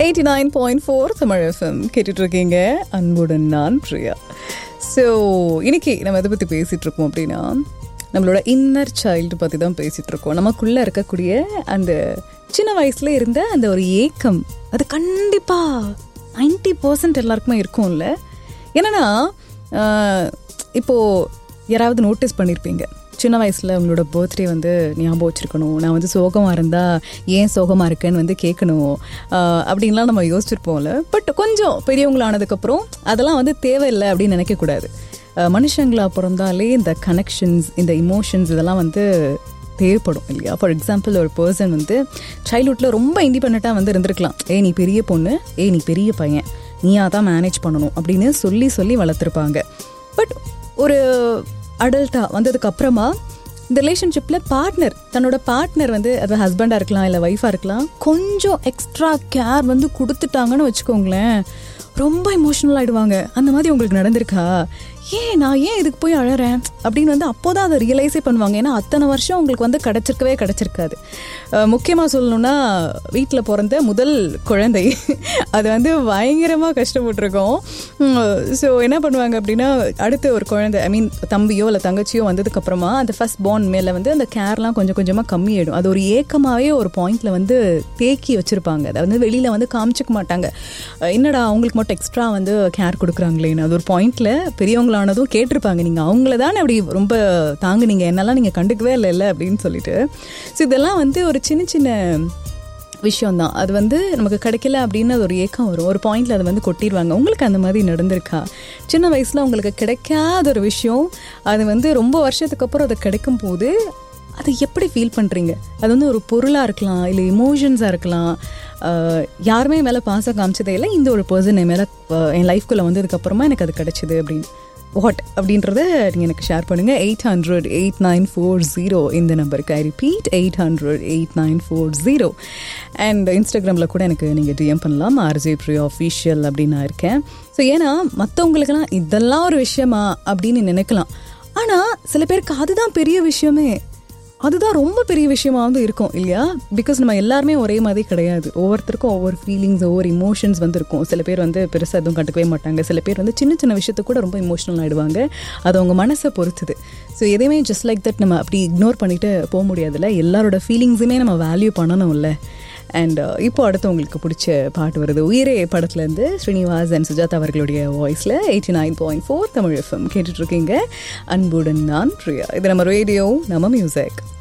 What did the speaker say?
eighty nine point four Tamil FM கேட்டுட்ருக்கீங்க அன்புடன் நான் பிரியா ஸோ இன்னைக்கு நம்ம எதை பற்றி பேசிகிட்டு இருக்கோம் அப்படின்னா நம்மளோட இன்னர் சைல்டு பற்றி தான் பேசிகிட்டு இருக்கோம் நமக்குள்ளே இருக்கக்கூடிய அந்த சின்ன வயசுல இருந்த அந்த ஒரு ஏக்கம் அது கண்டிப்பாக நைன்டி பர்சன்ட் எல்லாருக்குமே இருக்கும்ல என்னன்னா ஆஹ், இப்போ யாராவது நோட்டீஸ் பண்ணியிருப்பீங்க சின்ன வயசில் உங்களோட பர்த்டே வந்து ஞாபகம் வச்சுருக்கணும் நான் வந்து சோகமாக இருந்தால் ஏன் சோகமாக இருக்கேன்னு வந்து கேட்கணும் ஆஹ், அப்படின்லாம் நம்ம யோசிச்சிருப்போம்ல பட் கொஞ்சம் பெரியவங்களானதுக்கப்புறம் அதெல்லாம் வந்து தேவையில்லை அப்படின்னு நினைக்கக்கூடாது ஆஹ், மனுஷங்களா பிறந்தாலே இந்த கனெக்ஷன்ஸ் இந்த இமோஷன்ஸ் இதெல்லாம் வந்து தேவைப்படும் இல்லையா ஃபார் எக்ஸாம்பிள் ஒரு பர்சன் வந்து சைல்ட்ஹுட்டில் ரொம்ப இண்டிபெண்ட்டாக வந்து இருந்திருக்கலாம் ஏ நீ பெரிய பொண்ணு ஏ நீ பெரிய பையன் நீயா தான் மேனேஜ் பண்ணணும் அப்படின்னு சொல்லி சொல்லி வளர்த்துருப்பாங்க பட் ஒரு அடல்ட்டாக வந்ததுக்கு அப்புறமா இந்த ரிலேஷன்ஷிப்பில் பார்ட்னர் தன்னோட பார்ட்னர் வந்து அது ஹஸ்பண்டாக இருக்கலாம் இல்லை ஒய்ஃபாக இருக்கலாம் கொஞ்சம் எக்ஸ்ட்ரா கேர் வந்து கொடுத்துட்டாங்கன்னு வச்சுக்கோங்களேன் ரொம்ப இமோஷனல் ஆயிடுவாங்க அந்த மாதிரி உங்களுக்கு நடந்திருக்கா ஏன் நான் ஏன் இதுக்கு போய் அழறேன் அப்படின்னு வந்து அப்போதான் அதை ரியலைஸே பண்ணுவாங்க ஏன்னா அத்தனை வருஷம் உங்களுக்கு வந்து கிடைச்சிருக்கவே கிடைச்சிருக்காது முக்கியமாக சொல்லணும்னா வீட்டில் பிறந்த முதல் குழந்தை அது வந்து பயங்கரமாக கஷ்டப்பட்டிருக்கோம் ஸோ என்ன பண்ணுவாங்க அப்படின்னா அடுத்து ஒரு குழந்தை ஐ மீன் தம்பியோ இல்லை தங்கச்சியோ வந்ததுக்கப்புறமா அந்த ஃபர்ஸ்ட் பார்ன் மேலே வந்து அந்த கேர்லாம் கொஞ்சம் கொஞ்சமாக கம்மியாயிடும் அது ஒரு ஏக்கமாகவே ஒரு பாயிண்ட்ல வந்து தேக்கி வச்சிருப்பாங்க அதை வந்து வெளியில் வந்து காமிச்சிக்க மாட்டாங்க அஹ் என்னடா அவங்களுக்கு மட்டும் எக்ஸ்ட்ரா வந்து கேர் கொடுக்குறாங்களேன்னு அது ஒரு பாயிண்ட்ல பெரியவங்களானதும் கேட்டிருப்பாங்க நீங்கள் அவங்கள தானே அப்படி ரொம்ப தாங்குனீங்க என்னெல்லாம் நீங்கள் கண்டுக்கவே இல்லைல்ல அப்படின்னு சொல்லிட்டு ஸோ இதெல்லாம் வந்து ஒரு சின்ன சின்ன விஷயம்தான் அது வந்து நமக்கு கிடைக்கல அப்படின்னு அது ஒரு ஏக்கம் வரும் ஒரு பாயிண்ட்ல அதை வந்து கொட்டிடுவாங்க உங்களுக்கு அந்த மாதிரி நடந்திருக்கா சின்ன வயசுல உங்களுக்கு கிடைக்காத ஒரு விஷயம் அது வந்து ரொம்ப வருஷத்துக்கு அப்புறம் அது கிடைக்கும் போது அதை எப்படி ஃபீல் பண்ணுறீங்க அது வந்து ஒரு பொருளாக இருக்கலாம் இல்லை இமோஷன்ஸாக இருக்கலாம் ஆஹ் யாருமே மேலே பாசம் காமிச்சதே இல்லை இந்த ஒரு பர்சன் என் மேலே என் லைஃப்குள்ளே வந்ததுக்கப்புறமா எனக்கு அது கிடைச்சிது அப்படின்னு வாட் அப்படின்றத நீங்கள் எனக்கு ஷேர் பண்ணுங்கள் eight hundred eight nine four zero இந்த நம்பருக்கு I repeat eight hundred eight nine four zero and இன்ஸ்டாகிராமில் கூட எனக்கு நீங்கள் டிஎம் பண்ணலாம் ஆர்ஜே ப்ரியோ அஃபீஷியல் அப்படின்னு நான் இருக்கேன் ஸோ ஏன்னா மற்றவங்களுக்கெல்லாம் இதெல்லாம் ஒரு விஷயமா அப்படின்னு நினைக்கலாம் ஆனால் சில பேருக்கு அதுதான் பெரிய விஷயமே அதுதான் ரொம்ப பெரிய விஷயமா வந்து இருக்கும் இல்லையா பிகாஸ் நம்ம எல்லாருமே ஒரே மாதிரி கிடையாது ஒவ்வொருத்தருக்கும் ஒவ்வொரு ஃபீலிங்ஸ் ஒவ்வொரு இமோஷன்ஸ் வந்து இருக்கும் சில பேர் வந்து பெருசாக எதுவும் கண்டுக்கவே மாட்டாங்க சில பேர் வந்து சின்ன சின்ன விஷயத்துக்கு கூட ரொம்ப இமோஷனல் ஆகிடுவாங்க அது அவங்க மனசை பொறுத்துது ஸோ எதையுமே ஜஸ்ட் லைக் தட் நம்ம அப்படி இக்னோர் பண்ணிட்டு போக முடியாதுல்ல எல்லாரோட ஃபீலிங்ஸுமே நம்ம வேல்யூ பண்ணணும்ல அண்ட் இப்போ அடுத்து உங்களுக்கு பிடிச்ச பாட்டு வருது உயிரே படத்துலேருந்து ஸ்ரீனிவாஸ் அண்ட் சுஜாதா அவர்களுடைய வாய்ஸில் eighty nine point four Tamil FM கேட்டுட்ருக்கீங்க அன்புடன் நான் பிரியா இது நம்ம ரேடியோ நம்ம மியூசிக்